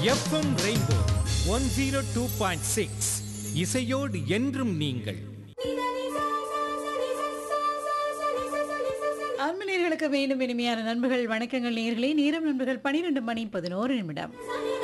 FM Rainbow one zero two point six இசையோடு என்றும் நீங்கள் அன்பு நேர்களுக்கு மீண்டும் இனிமையான நண்பர்கள் வணக்கங்கள் நேர்களே நேரம் நண்பர்கள் பன்னிரெண்டு மணி பதினோரு நிமிடம்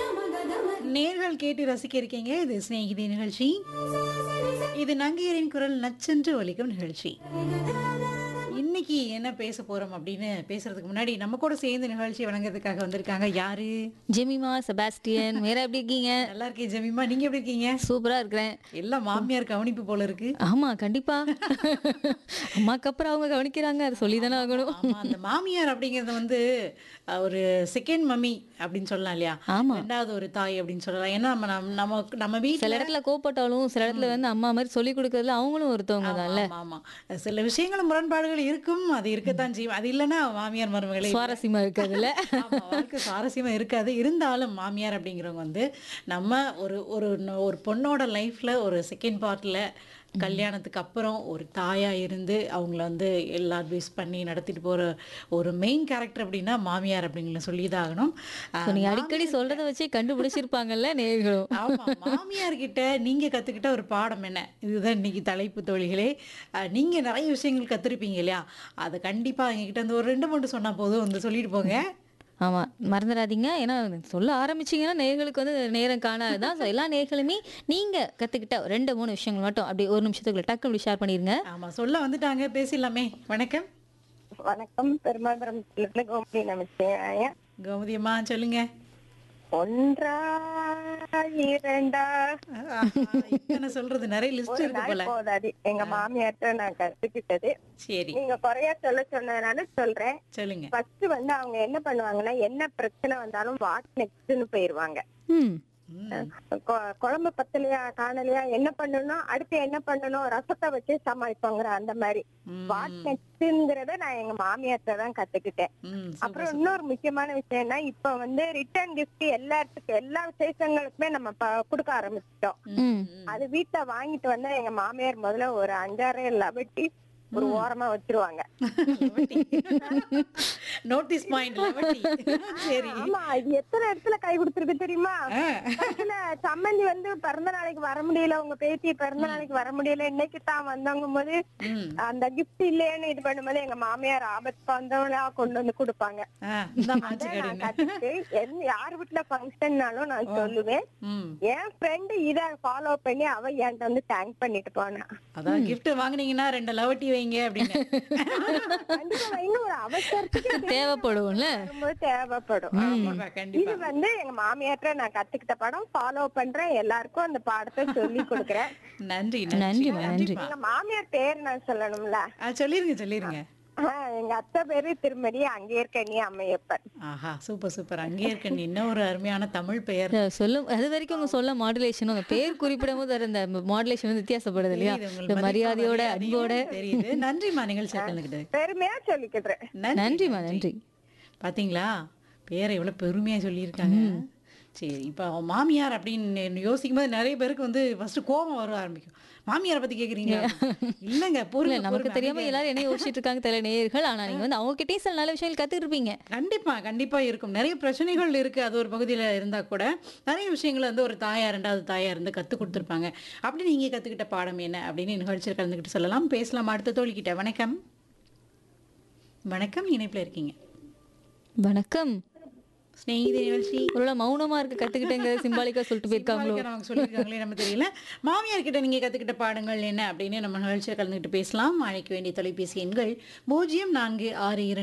நேர்கள் கேட்டு ரசிக்க இருக்கீங்க இது சிநேகிதி நிகழ்ச்சி இது நங்கையரின் குரல் நச்சென்று ஒலிக்கும் நிகழ்ச்சி இன்னைக்கு என்ன பேச போறோம் அப்படின்னு பேசுறதுக்கு முன்னாடி நம்ம கூட சேர்ந்து நிகழ்ச்சி வழங்குறதுக்காக வந்திருக்காங்க யாரு ஜெமிமா செபாஸ்டியன் வேற எப்படி இருக்கீங்க நல்லா இருக்கேன் ஜெமிமா நீங்க எப்படி இருக்கீங்க சூப்பரா இருக்கிறேன் எல்லாம் மாமியார் கவனிப்பு போல இருக்கு ஆமா கண்டிப்பா அம்மாக்கு அப்புறம் அவங்க கவனிக்கிறாங்க அதை சொல்லி தானே ஆகணும் ஆமா அந்த மாமியார் அப்படிங்கறது வந்து அஹ், ஒரு செகண்ட் மம்மி அப்படின்னு சொல்லலாம் இல்லையா ஆமா. ரெண்டாவது ஒரு தாய் அப்படின்னு சொல்லலாம் ஏன்னா நம்ம நம்ம- நம்ம நம்ம சில வீட்டுல இடத்துல கோப்பட்டாலும் சில இடத்துல வந்து அம்மா மாதிரி சொல்லி கொடுக்கறதுல அவங்களும் ஒருத்தவங்க தான்ல ஆமா, ஆமா சில விஷயங்கள் முரண்பாடுகள் இருக்கும் அது இருக்கத்தான் செய்யும் அது இல்லைன்னா மாமியார் மருமகளே சுவாரஸ்யமா இருக்காதுல்ல ஆமா, வாழ்க்கை சுவாரஸ்யமா இருக்காது இருந்தாலும் மாமியார் அப்படிங்கிறவங்க வந்து நம்ம ஒரு ஒரு ந- ஒரு பொண்ணோட லைஃப்ல ஒரு செகண்ட் பார்ட்ல கல்யாணத்துக்கு அப்புறம் ஒரு தாயா இருந்து அவங்கள வந்து எல்லா அட்வைஸ் பண்ணி நடத்திட்டு போற ஒரு மெயின் கேரக்டர் அப்படின்னா மாமியார் அப்படிங்கிற சொல்லிதான் ஆகணும் So, நீங்க அடிக்கடி சொல்றத வச்சே கண்டுபிடிச்சிருப்பாங்கல்ல நேர்களும் ஆமா மாமியார் கிட்ட நீங்க கத்துக்கிட்ட ஒரு பாடம் என்ன இதுதான் இன்னைக்கு தலைப்பு தோழிகளே அஹ், நீங்க நிறைய விஷயங்கள் கத்துருப்பீங்க இல்லையா அதை கண்டிப்பா எங்ககிட்ட வந்து ஒரு ரெண்டு மூணு சொன்னா போதும் வந்து சொல்லிட்டு போங்க ஆமா மறந்துடாதீங்க ஏன்னா சொல்ல ஆரம்பிச்சீங்கன்னா நேர்களுக்கு வந்து நேரம் காணாதுதான் So, எல்லா நேர்களுமே நீங்க கத்துக்கிட்ட ரெண்டு மூணு விஷயங்கள் மட்டும் அப்படி ஒரு நிமிஷத்துக்குள்ள டக்கு அப்படி ஷேர் பண்ணிருங்க ஆமா சொல்ல வந்துட்டாங்க பேசிடலாமே வணக்கம் வணக்கம் பெருமாபுரத்துல கோமதி நமச்சிவாய கௌமதி அம்மா சொல்லுங்க ஒன்றா இரண்டா ஆஹா, இத்தனை சொல்றது நிறைய லிஸ்ட் ஒரு இருக்கு போல நாள் போதாது எங்க மாமியார்ட்ட நான் கத்துக்கிட்டது சரி நீங்க குறையா சொல்ல சொன்னதுனால சொல்றேன் சொல்லுங்க ஃபர்ஸ்ட் வந்து அவங்க என்ன பண்ணுவாங்கன்னா என்ன பிரச்சனை வந்தாலும் வாட் நெக்ஸ்ட்னு போயிருவாங்க ம் ம், கொ- குழம்பு பத்தலையா காணலையா என்ன பண்ணணும் அடுத்து என்ன பண்ணணும் ரசத்தை வச்சு சமாளிப்பாங்க அந்த மாதிரி ம், வாட் நெக்ஸ்ட்ங்கிறத நான் எங்க மாமியார்ட்ட தான் கத்துக்கிட்டேன் ம், சூப்பர், அப்புறம் இன்னொரு முக்கியமான விஷயம்னா இப்ப வந்து ரிட்டர்ன் கிஃப்ட் எல்லாத்துக்கும் எல்லா விசேஷங்களுக்குமே நம்ம ப- கொடுக்க ஆரம்பிச்சிட்டோம் ம் அது வீட்டுல வாங்கிட்டு வந்தா எங்க மாமியார் முதல்ல ஒரு அஞ்சாறு லவட்டி ஒரு ஓரமா வச்சிருவாங்க நோட்டீஸ் பாயிண்ட் சரி ஆமா இது எத்தனை இடத்துல கை கொடுத்துருக்கு தெரியுமா ஆ, கடைசியில சம்மந்தி வந்து பிறந்த நாளைக்கு வர முடியல உங்க பேத்தி பிறந்த நாளைக்கு வர முடியல இன்னைக்கு தான் வந்தவங்க போது ம், அந்த கிஃப்ட் இல்லையேன்னு இது பண்ணும்போது எங்க மாமியார் ஆபத்து வந்தவங்களா கொண்டு வந்து கொடுப்பாங்க ஆ, இந்தாம்மா, அதை நான் வச்சுக்கிடுங்க. கத்துட்டு எந்த யார் வீட்டுல ஃபங்க்ஷன்னாலும் நான் சொல்லுவேன் ம், என் ஃப்ரெண்டு இத ஃபாலோ பண்ணி அவ என்கிட்ட வந்து தேங்க் பண்ணிட்டு போனா அதான் gift வாங்குனீங்கன்னா ரெண்டு லவட்டி வைங்க அப்படின்னு கண்டிப்பா வைங்க ஒரு அவசரத்துக்கு தேவைப்படும்ல வரும்போது தேவைப்படும் ஆமாப்பா, கண்டிப்பா இது வந்து எங்க மாமியார்ட்ட நான் கத்துக்கிட்ட படம் ஃபாலோ பண்றேன் எல்லாருக்கும் அந்த பாடத்தை சொல்லி கொடுக்கறேன் நன்றி நன்றிம்மா, நன்றி. கண்டிப்பா. எங்க மாமியார் பேர் நான் சொல்லணும்ல ஆ, சொல்லிருங்க சொல்லிருங்க ஆஹ், எங்க அத்தை பேரு திருமதி அங்கே இருக்க நீ அம்மையப்பன் ஆஹா சூப்பர் சூப்பர் அங்கே இருக்க நீ இன்னும் ஒரு அருமையான தமிழ் பெயர் அஹ் சொல்லும் அது வரைக்கும் உங்க சொல்ல மாடுலேஷனும் அந்த பேர் குறிப்பிடும் போது அந்த மாடுலேஷன் வந்து வித்தியாசப்படுது இல்லையா தெரியுது, உங்கள் இந்த மதிப்பும் மரியாதையோட மரியாதையும் அன்போட தெரியுது நன்றிம்மா நிகழ்ச்சி கலந்துக்கிட்டு பெருமையா சொல்லிக்கிறேன் நன்றிம்மா நன்றி பாத்தீங்களா பேரை எவ்வளவு பெருமையா சொல்லியிருக்காங்க சரி இப்போ மாமியார் அப்படின்னு யோசிக்கும் போது நிறைய பேருக்கு வந்து ஃபர்ஸ்ட் கோபம் வர ஆரம்பிக்கும் மாமியாரை பத்தி கேக்குறீங்க இல்லங்க இல்ல பொருள் நமக்கு தெரியாம எல்லாரும் என்ன யோசிச்சுட்டு இருக்காங்க தெரியல நேயர்கள் ஆனா நீங்க வந்து அவங்க கிட்டயும் சில நல்ல விஷயங்கள் கத்துட்டு இருப்பீங்க கண்டிப்பா கண்டிப்பா இருக்கும் நிறைய பிரச்சனைகள் இருக்கு அது ஒரு பகுதியில இருந்தா கூட நிறைய விஷயங்களை வந்து ஒரு தாயா ரெண்டாவது தாயா இருந்து கத்து கொடுத்துருப்பாங்க அப்படி நீங்க கத்துக்கிட்ட பாடம் என்ன அப்படின்னு நிகழ்ச்சியில் கலந்துக்கிட்டு சொல்லலாம் பேசலாம் அடுத்த தோழிக்கிட்ட வணக்கம் வணக்கம் இணைப்புல இருக்கீங்க வணக்கம் ஸ்நேகிதி நிகழ்ச்சி ஒருவேளை மௌனமா இருக்க கத்துக்கிட்டேங்க சிம்பாலிக்கா சொல்லிட்டு போயிருக்காங்களோ சிம்பாலிக்கா அவங்க சொல்லியிருக்காங்களே நம்ம தெரியல மாமியார் கிட்ட நீங்க கத்துக்கிட்ட பாடங்கள் என்ன அப்படின்னு நம்ம நிகழ்ச்சியில் கலந்துக்கிட்டு பேசலாம் அழைக்க வேண்டிய தொலைபேசி எண்கள் பூஜ்ஜியம் நான்கு ஆறு இரண்டு